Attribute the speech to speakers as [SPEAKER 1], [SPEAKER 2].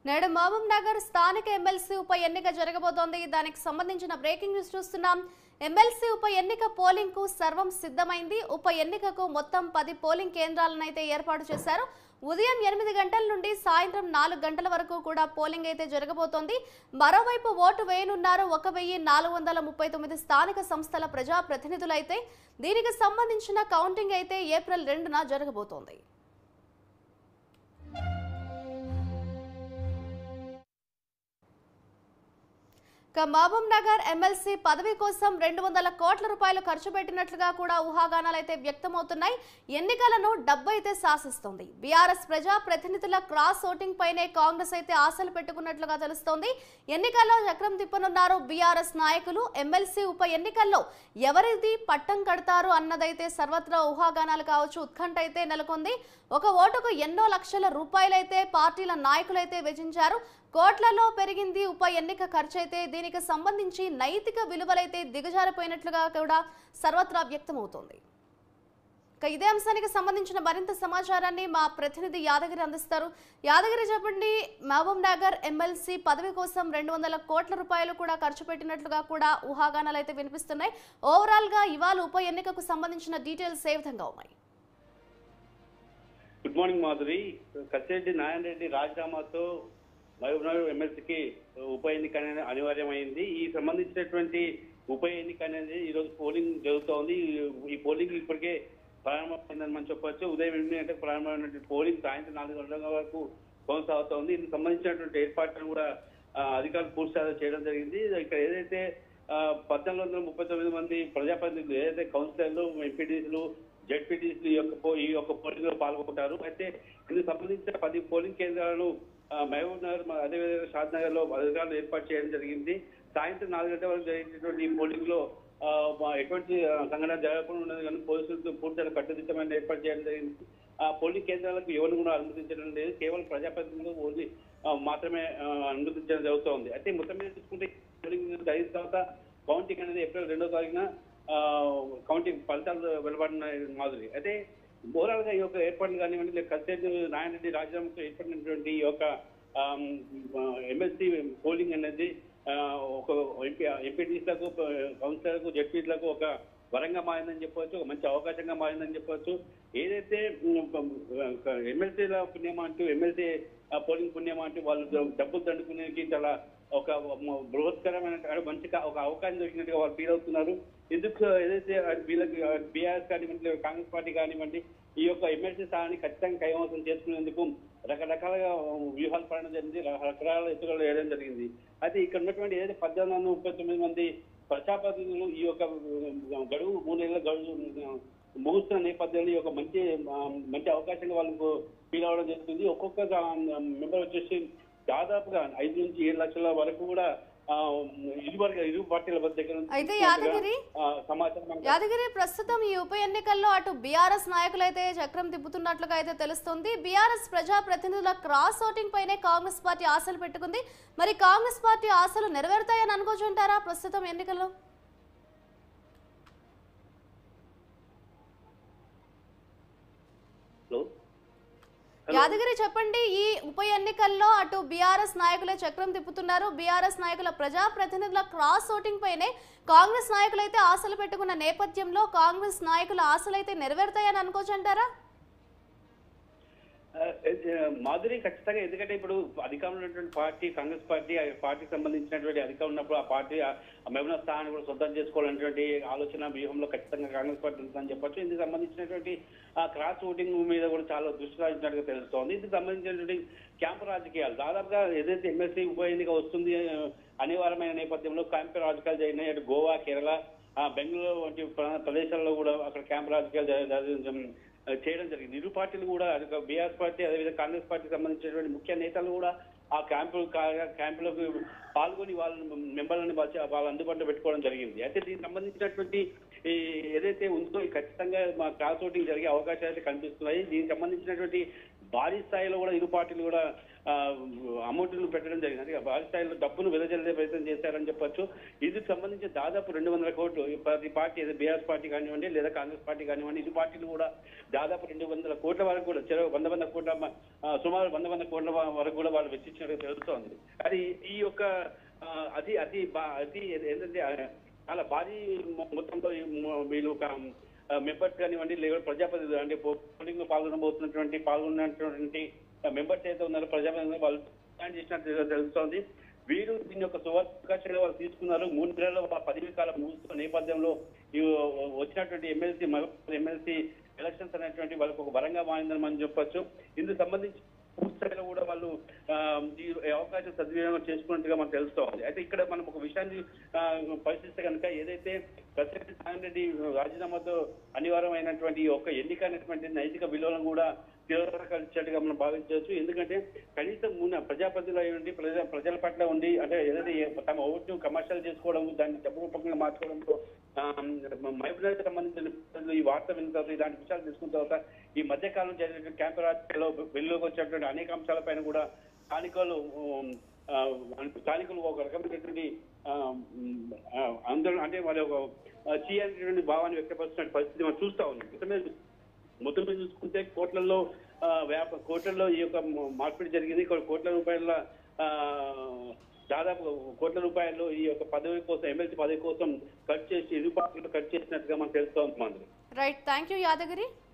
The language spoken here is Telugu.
[SPEAKER 1] నేడు మహబూబ్ నగర్ స్థానిక ఎమ్మెల్సీ ఉప ఎన్నిక జరగబోతోంది దానికి సంబంధించిన బ్రేకింగ్ న్యూస్ చూస్తున్నాం ఎమ్మెల్సీ ఉప ఎన్నిక పోలింగ్ కు సర్వం సిద్ధమైంది ఉప ఎన్నికకు మొత్తం పది పోలింగ్ కేంద్రాలను అయితే ఏర్పాటు చేశారు ఉదయం ఎనిమిది గంటల నుండి సాయంత్రం నాలుగు గంటల వరకు కూడా పోలింగ్ అయితే జరగబోతోంది మరోవైపు ఓటు వేయనున్నారు ఒక వెయ్యి నాలుగు వందల ముప్పై తొమ్మిది స్థానిక సంస్థల ప్రజా ప్రతినిధులైతే దీనికి సంబంధించిన కౌంటింగ్ అయితే ఏప్రిల్ రెండున జరగబోతోంది ఇక మహబూబ్ నగర్ ఎమ్మెల్సీ పదవి కోసం రెండు వందల కోట్ల రూపాయలు ఖర్చు పెట్టినట్లుగా కూడా ఊహాగానాలు అయితే వ్యక్తమవుతున్నాయి ఎన్నికలను డబ్బు అయితే శాసిస్తోంది బీఆర్ఎస్ ప్రజా ప్రతినిధుల క్రాస్ ఓటింగ్ పైనే కాంగ్రెస్ అయితే ఆశలు పెట్టుకున్నట్లుగా తెలుస్తోంది ఎన్నికల్లో చక్రం తిప్పనున్నారు బీఆర్ఎస్ నాయకులు ఎమ్మెల్సీ ఉప ఎన్నికల్లో ఎవరిది పట్టం కడతారు అన్నదైతే సర్వత్రా ఊహాగానాలు కావచ్చు ఉత్కంఠ అయితే నెలకొంది ఒక ఓటుకు ఎన్నో లక్షల రూపాయలైతే పార్టీల నాయకులైతే వెచ్చించారు కోట్లలో పెరిగింది ఉప ఎన్నిక ఖర్చు అయితే దీనికి సంబంధించి నైతిక విలువలైతే దిగజారిపోయినట్లుగా కూడా సర్వత్రా వ్యక్తమవుతోంది ఇక ఇదే అంశానికి సంబంధించిన మరింత సమాచారాన్ని మా ప్రతినిధి యాదగిరి అందిస్తారు యాదగిరి చెప్పండి మహబూబ్ నగర్ ఎమ్మెల్సీ పదవి కోసం రెండు వందల కోట్ల రూపాయలు కూడా ఖర్చు పెట్టినట్లుగా కూడా ఊహాగానాలు అయితే వినిపిస్తున్నాయి ఓవరాల్ గా ఇవాళ ఉప ఎన్నికకు సంబంధించిన డీటెయిల్స్ ఏ విధంగా ఉన్నాయి
[SPEAKER 2] గుడ్ మార్నింగ్ మాధురి కసిరెడ్డి నారాయణ రెడ్డి రాజీనామాతో మహబూబ్నగర్ ఎమ్మెల్సీకి ఉప ఎన్నిక అనేది అనివార్యమైంది ఈ సంబంధించినటువంటి ఉప ఎన్నిక అనేది ఈ రోజు పోలింగ్ జరుగుతోంది ఈ- ఈ పోలింగ్ ఇప్పటికే ప్రారంభమైందని మనం చెప్పొచ్చు ఉదయం ఎనిమిది గంటలకు ప్రారంభమైనటువంటి పోలింగ్ సాయంత్రం నాలుగు గంటల వరకు కొనసాగుతోంది దీనికి సంబంధించినటువంటి ఏర్పాట్లను కూడా ఆ, అధికారులు పూర్తి స్థాయిలో చేయడం జరిగింది ఇక్కడ ఏదైతే ఆ, పద్నాలుగు వందల ముప్పై తొమ్మిది మంది ప్రజాప్రతినిధులు ఏదైతే కౌన్సిలర్లు ఎంపీటీసీలు జడ్పీటీసీలు ఈ యొక్క పో- ఈ యొక్క పోలింగ్ లో పాల్గొంటారు అయితే ఇందుకు సంబంధించిన పది పోలింగ్ కేంద్రాలను ఆ, మహబూబ్ నగర్ మ- అదేవిధంగా షాద్ నగర్ లో అధికారులు ఏర్పాటు చేయడం జరిగింది సాయంత్రం నాలుగు గంటల వరకు జరిగినటువంటి ఈ పోలింగ్ లో ఆ, మా- ఎటువంటి ఆ, సంఘటన జరగకుండా ఉన్నది కానీ పోలీసులతో పూర్తిగా కట్టుదిట్టమైన ఏర్పాటు చేయడం జరిగింది ఆ పోలింగ్ కేంద్రాలకు ఎవరిని కూడా అనుమతించడం లేదు కేవలం ప్రజాప్రతినిధులు ఓన్లీ ఆ, మాత్రమే ఆ, అనుమతించడం జరుగుతోంది అయితే మొత్తం మీద చూసుకుంటే పోలింగ్ జరిగిన తర్వాత కౌంటింగ్ అనేది ఏప్రిల్ రెండో తారీఖున ఆ, కౌంటింగ్ ఫలితాలు వెలువడిన మాదిరి అయితే ఓవరాల్ గా ఈ యొక్క ఏర్పాట్లు కానివ్వండి లేక కల్చేరు నారాయణ రెడ్డి రాజీనామాతో ఏర్పడినటువంటి ఈ యొక్క ఎమ్మెల్సీ పోలింగ్ అనేది ఆ, ఒక ఎంపీ ఎంపీటీసీలకు కౌన్సిలర్లకు జడ్పీలకు ఒక వరంగా మారిందని చెప్పవచ్చు ఒక మంచి అవకాశంగా మారిందని చెప్పవచ్చు ఏదైతే ఎమ్మెల్సీల పుణ్యం అంటూ ఎమ్మెల్సీ పోలింగ్ పుణ్యం అంటూ వాళ్ళు డబ్బులు దండుకునేకి చాలా ఒక బృహత్కరమైన అంటే మంచి కా- ఒక అవకాశం దొరికినట్టుగా వాళ్ళు ఫీల్ అవుతున్నారు ఎందుకు ఏదైతే వీళ్ళకి బీఆర్ఎస్ కానివ్వండి లేదా కాంగ్రెస్ పార్టీ కానివ్వండి ఈ యొక్క ఎమ్మెల్సీ స్థానాన్ని ఖచ్చితంగా కైవసం చేసుకునేందుకు రకరకాలుగా వ్యూహాలు పడడం జరిగింది రకరకాల ఎత్తుగడలు వేయడం జరిగింది అయితే ఇక్కడ ఉన్నటువంటి ఏదైతే పద్దెనిమిది వందల ముప్పై తొమ్మిది మంది ప్రజాప్రతినిధులు ఈ యొక్క గడువు మూడు నెలల గడువు ముగుస్తున్న నేపథ్యంలో ఈ యొక్క మంచి ఆ, మంచి అవకాశంగా వాళ్ళకు ఫీల్ అవ్వడం జరుగుతుంది ఒక్కొక్క మెంబర్ వచ్చేసి దాదాపుగా ఐదు నుంచి ఏడు లక్షల వరకు కూడా ఆ, ఇరు వర్గ ఇరు పార్టీల దగ్గర నుంచి
[SPEAKER 1] అయితే యాదగిరి
[SPEAKER 2] ఆ, సమాచారం మనకు
[SPEAKER 1] యాదగిరి ప్రస్తుతం ఈ ఉప ఎన్నికల్లో అటు బీఆర్ఎస్ నాయకులైతే చక్రం తిప్పుతున్నట్లుగా అయితే తెలుస్తుంది బీఆర్ఎస్ ప్రజా ప్రతినిధుల క్రాస్ ఓటింగ్ పైనే కాంగ్రెస్ పార్టీ ఆశలు పెట్టుకుంది మరి కాంగ్రెస్ పార్టీ ఆశలు నెరవేరుతాయని అనుకోచుంటారా ప్రస్తుతం ఎన్నికల్లో
[SPEAKER 2] హలో
[SPEAKER 1] యాదగిరి చెప్పండి ఈ ఉప ఎన్నికల్లో అటు బీఆర్ఎస్ నాయకులే చక్రం తిప్పుతున్నారు బీఆర్ఎస్ నాయకుల ప్రజా ప్రతినిధుల క్రాస్ ఓటింగ్ పైనే కాంగ్రెస్ నాయకులైతే ఆశలు పెట్టుకున్న నేపథ్యంలో కాంగ్రెస్ నాయకుల ఆశలైతే నెరవేరుతాయని అనుకోచంటారా
[SPEAKER 2] ఆ, ఆ, మాధురి ఖచ్చితంగా ఎందుకంటే ఇప్పుడు అధికారంలో ఉన్నటువంటి పార్టీ కాంగ్రెస్ పార్టీ ఆ పార్టీకి సంబంధించినటువంటి అధికారం ఉన్నప్పుడు ఆ పార్టీ ఆ మహిళ స్థానాన్ని కూడా సొంతం చేసుకోవాలనేటువంటి ఆలోచన వ్యూహంలో ఖచ్చితంగా కాంగ్రెస్ పార్టీ ఉంటుందని చెప్పొచ్చు ఇందుకు సంబంధించినటువంటి ఆ క్రాస్ ఓటింగ్ మీద కూడా చాలా దృష్టి సారించినట్టుగా తెలుస్తోంది ఇందుకు సంబంధించినటువంటి క్యాంపు రాజకీయాలు దాదాపుగా ఏదైతే ఎమ్మెల్సీ ఉప ఎన్నిక వస్తుంది ఆ, అనివార్యమైన నేపథ్యంలో క్యాంపు రాజకీయాలు జరిగినాయి అటు గోవా కేరళ ఆ, బెంగళూరు వంటి ప్ర- ప్రదేశాల్లో కూడా అక్కడ క్యాంపు రాజకీయాలు జరి- జరి- చేయడం జరిగింది ఇరు పార్టీలు కూడా అది బీఆర్ఎస్ పార్టీ అదేవిధంగా కాంగ్రెస్ పార్టీకి సంబంధించినటువంటి ముఖ్య నేతలు కూడా ఆ క్యాంపు కా- క్యాంపులకు పాల్గొని వాళ్ళ మెంబర్లను వచ్చి- వాళ్ళ అందుబాటులో పెట్టుకోవడం జరిగింది అయితే దీనికి సంబంధించినటువంటి ఈ ఏదైతే ఉందో ఇది ఖచ్చితంగా మా క్రాస్ ఓటింగ్ జరిగే అవకాశాలు అయితే కనిపిస్తున్నాయి దీనికి సంబంధించినటువంటి భారీ స్థాయిలో కూడా ఇరు పార్టీలు కూడా అమౌంట్ను పెట్టడం జరిగింది అంటే భారీ స్థాయిలో డబ్బును వెదజల్లే ప్రయత్నం చేశారని చెప్పొచ్చు ఇందుకు సంబంధించి దాదాపు రెండు వందల కోట్లు ఈ ప్రతి పార్టీ ఏదో బీఆర్ఎస్ పార్టీ కానివ్వండి లేదా కాంగ్రెస్ పార్టీ కానివ్వండి ఇరు పార్టీలు కూడా దాదాపు రెండు వందల కోట్ల వరకు కూడా చెరో వంద వంద కోట్ల మ- ఆ, సుమారు వంద వంద కోట్ల వ- వరకు కూడా వాళ్ళు వెచ్చించినట్టు తెలుస్తోంది అది ఈ యొక్క ఆ, అది అది బా- అది ఏంటంటే ఆ, చాలా భారీ మొ- మొత్తంలో ఈ మొ- వీళ్ళు ఒక మెంబర్స్ కానివ్వండి లేదా ప్రజాప్రతినిధులు అంటే పోలింగ్ లో పాల్గొనబోతున్నటువంటి పాల్గొన్నటువంటి మెంబర్స్ అయితే ఉన్నారో ప్రజాప్రతినిధులు వాళ్ళు ప్లాన్ చేసినట్టు తెలుస్తోంది వీరు దీని యొక్క సువర్ణాక్షరాలు వాళ్ళు తీసుకున్నారు మూడు నెలల వాళ్ళ పదవి కాలం ముగుస్తున్న నేపథ్యంలో ఈ వచ్చినటువంటి ఎమ్మెల్సీ ఎమ్మెల్సీ ఎలక్షన్స్ అనేటువంటి వాళ్ళకు ఒక వరంగా మారిందని మనం చెప్పొచ్చు ఇందుకు సంబంధించి పూర్తి స్థాయిలో కూడా వాళ్ళు ఆ, ఈ అవకాశం సద్వినియోగం చేసుకున్నట్టుగా మనకు తెలుస్తోంది అయితే ఇక్కడ మనం ఒక విషయాన్ని ఆ, పరిశీలిస్తే కనుక ఏదైతే ప్రెసిడెంట్ నారాయణ రెడ్డి రాజీనామాతో అనివార్యమైనటువంటి ఈ యొక్క ఎన్నిక అనేటువంటి నైతిక విలువలను కూడా తిరస్కరించినట్టుగా మనం భావించవచ్చు ఎందుకంటే కనీసం ఉన్న ప్రజాప్రతినిధులు అయి ఉండి ప్రజల ప్రజల పట్ల ఉండి అంటే ఏదైతే ఏ- తమ ఓటును కమర్షియల్ చేసుకోవడం దాన్ని డబ్బు రూపంగా మార్చుకోవడంతో మహిళలకు సంబంధించిన ప్రజలు ఈ వార్త విన్న తర్వాత ఇలాంటి విషయాలు తీసుకున్న తర్వాత ఈ మధ్య కాలం జరిగిన క్యాంపు రాజకీయాల్లో వెలుగులోకి వచ్చినటువంటి అనేక అంశాలపైన కూడా స్థానికులు ఉమ్, ఆ, స్థానికులు ఒక రకమైనటువంటి ఆ, ఉమ్, ఆ, ఆందోళన అంటే వాళ్ళ ఒక చీ అనేటువంటి భావాన్ని వ్యక్తపరుస్తున్న పరిస్థితి మనం చూస్తా ఉన్నాం మొత్తం మీద మొత్తం మీద చూసుకుంటే కోట్లలో ఆ, వ్యాప కోట్లలో ఈ యొక్క మార్పిడి జరిగింది ఇక్కడ కోట్ల రూపాయల ఆ, దాదాపు కోట్ల రూపాయలు ఈ యొక్క పదవి కోసం ఎమ్మెల్సీ పదవి కోసం ఖర్చు చేసి ఇరు పార్టీలు ఖర్చు చేసినట్టుగా మనకు తెలుస్తోంది Madhuri
[SPEAKER 1] right thank you Yadagiri